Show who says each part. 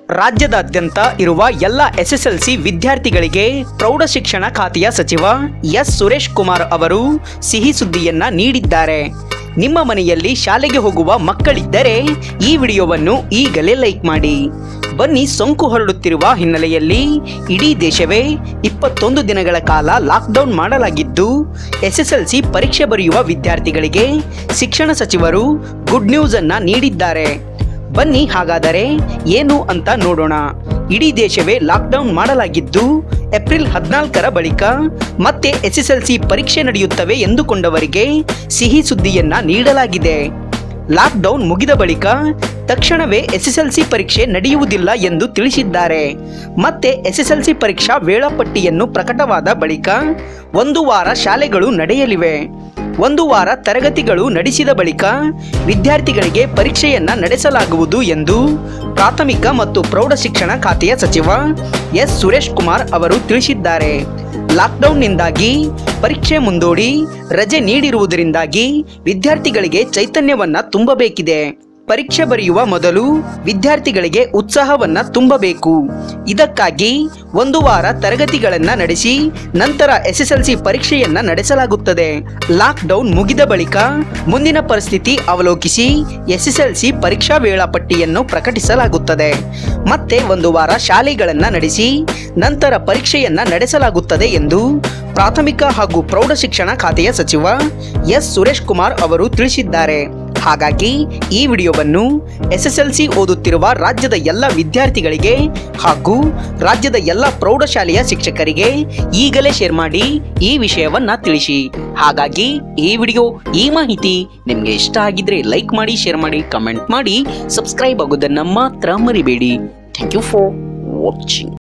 Speaker 1: ರಾಜ್ಯದಾದ್ಯಂತ ಇರುವ ಎಲ್ಲ ಎಸ್ಎಸ್ಎಲ್ಸಿ ವಿದ್ಯಾರ್ಥಿಗಳಿಗೆ ಪ್ರೌಢಶಿಕ್ಷಣ ಖಾತೆಯ ಸಚಿವ ಎಸ್ ಸುರೇಶ್ ಕುಮಾರ್ ಅವರು ಸಿಹಿ ಸುದ್ದಿಯನ್ನ ನೀಡಿದ್ದಾರೆ ನಿಮ್ಮ ಮನೆಯಲ್ಲಿ ಶಾಲೆಗೆ ಹೋಗುವ ಮಕ್ಕಳಿದ್ದರೆ ಈ ವಿಡಿಯೋವನ್ನು ಈಗಲೇ ಲೈಕ್ ಮಾಡಿ ಬನ್ನಿ ಸೋಂಕು ಹರಡುತ್ತಿರುವ ಹಿನ್ನೆಲೆಯಲ್ಲಿ ಇಡೀ ದೇಶವೇ ಇಪ್ಪತ್ತೊಂದು ದಿನಗಳ ಕಾಲ ಲಾಕ್ಡೌನ್ ಮಾಡಲಾಗಿದ್ದು ಎಸ್ಎಸ್ಎಲ್ಸಿ ಪರೀಕ್ಷೆ ಬರೆಯುವ ವಿದ್ಯಾರ್ಥಿಗಳಿಗೆ ಶಿಕ್ಷಣ ಸಚಿವರು ಗುಡ್ ನ್ಯೂಸ್ ಅನ್ನ ನೀಡಿದ್ದಾರೆ ಬನ್ನಿ ಹಾಗಾದರೆ ಏನು ಅಂತ ನೋಡೋಣ ಇಡೀ ದೇಶವೇ ಲಾಕ್ಡೌನ್ ಮಾಡಲಾಗಿದ್ದು ಏಪ್ರಿಲ್ ಹದಿನಾಲ್ಕರ ಬಳಿಕ ಮತ್ತೆ ಎಸ್ಎಸ್ಎಲ್ಸಿ ಪರೀಕ್ಷೆ ನಡೆಯುತ್ತವೆ ಎಂದುಕೊಂಡವರಿಗೆ ಸಿಹಿ ಸುದ್ದಿಯನ್ನ ನೀಡಲಾಗಿದೆ ಲಾಕ್ಡೌನ್ ಮುಗಿದ ಬಳಿಕ ತಕ್ಷಣವೇ ಎಸ್ಎಸ್ಎಲ್ಸಿ ಪರೀಕ್ಷೆ ನಡೆಯುವುದಿಲ್ಲ ಎಂದು ತಿಳಿಸಿದ್ದಾರೆ ಮತ್ತೆ ಎಸ್ಎಸ್ಎಲ್ಸಿ ಪರೀಕ್ಷಾ ವೇಳಾಪಟ್ಟಿಯನ್ನು ಪ್ರಕಟವಾದ ಬಳಿಕ ಒಂದು ವಾರ ಶಾಲೆಗಳು ನಡೆಯಲಿವೆ ಒಂದು ವಾರ ತರಗತಿಗಳು ನಡೆಸಿದ ಬಳಿಕ ವಿದ್ಯಾರ್ಥಿಗಳಿಗೆ ಪರೀಕ್ಷೆಯನ್ನ ನಡೆಸಲಾಗುವುದು ಎಂದು ಪ್ರಾಥಮಿಕ ಮತ್ತು ಪ್ರೌಢಶಿಕ್ಷಣ ಖಾತೆಯ ಸಚಿವ ಎಸ್ ಸುರೇಶ್ ಕುಮಾರ್ ಅವರು ತಿಳಿಸಿದ್ದಾರೆ ಲಾಕ್ಡೌನ್ನಿಂದಾಗಿ ಪರೀಕ್ಷೆ ಮುಂದೂಡಿ ರಜೆ ನೀಡಿರುವುದರಿಂದಾಗಿ ವಿದ್ಯಾರ್ಥಿಗಳಿಗೆ ಚೈತನ್ಯವನ್ನ ತುಂಬಬೇಕಿದೆ ಪರೀಕ್ಷೆ ಬರೆಯುವ ಮೊದಲು ವಿದ್ಯಾರ್ಥಿಗಳಿಗೆ ಉತ್ಸಾಹವನ್ನ ತುಂಬಬೇಕು ಇದಕ್ಕಾಗಿ ಒಂದು ವಾರ ತರಗತಿಗಳನ್ನ ನಡೆಸಿ ನಂತರ ಎಸ್ಎಸ್ಎಲ್ಸಿ ಪರೀಕ್ಷೆಯನ್ನ ನಡೆಸಲಾಗುತ್ತದೆ ಲಾಕ್ಡೌನ್ ಮುಗಿದ ಬಳಿಕ ಮುಂದಿನ ಪರಿಸ್ಥಿತಿ ಅವಲೋಕಿಸಿ ಎಸ್ಎಸ್ಎಲ್ಸಿ ಪರೀಕ್ಷಾ ವೇಳಾಪಟ್ಟಿಯನ್ನು ಪ್ರಕಟಿಸಲಾಗುತ್ತದೆ ಮತ್ತೆ ಒಂದು ವಾರ ಶಾಲೆಗಳನ್ನ ನಡೆಸಿ ನಂತರ ಪರೀಕ್ಷೆಯನ್ನ ನಡೆಸಲಾಗುತ್ತದೆ ಎಂದು ಪ್ರಾಥಮಿಕ ಹಾಗೂ ಪ್ರೌಢಶಿಕ್ಷಣ ಖಾತೆಯ ಸಚಿವ ಎಸ್ ಸುರೇಶ್ ಕುಮಾರ್ ಅವರು ತಿಳಿಸಿದ್ದಾರೆ ಹಾಗಾಗಿ ಈ ವಿಡಿಯೋವನ್ನು ಎಸ್ಎಸ್ಎಲ್ಸಿ ಓದುತ್ತಿರುವ ರಾಜ್ಯದ ಎಲ್ಲ ವಿದ್ಯಾರ್ಥಿಗಳಿಗೆ ಹಾಗೂ ರಾಜ್ಯದ ಎಲ್ಲ ಪ್ರೌಢಶಾಲೆಯ ಶಿಕ್ಷಕರಿಗೆ ಈಗಲೇ ಶೇರ್ ಮಾಡಿ ಈ ವಿಷಯವನ್ನ ತಿಳಿಸಿ ಹಾಗಾಗಿ ಈ ವಿಡಿಯೋ ಈ ಮಾಹಿತಿ ನಿಮಗೆ ಇಷ್ಟ ಆಗಿದ್ರೆ ಲೈಕ್ ಮಾಡಿ ಶೇರ್ ಮಾಡಿ ಕಮೆಂಟ್ ಮಾಡಿ ಸಬ್ಸ್ಕ್ರೈಬ್ ಆಗೋದನ್ನ ಮಾತ್ರ ಮರಿಬೇಡಿ ಥ್ಯಾಂಕ್ ಯು ಫಾರ್ ವಾಚಿಂಗ್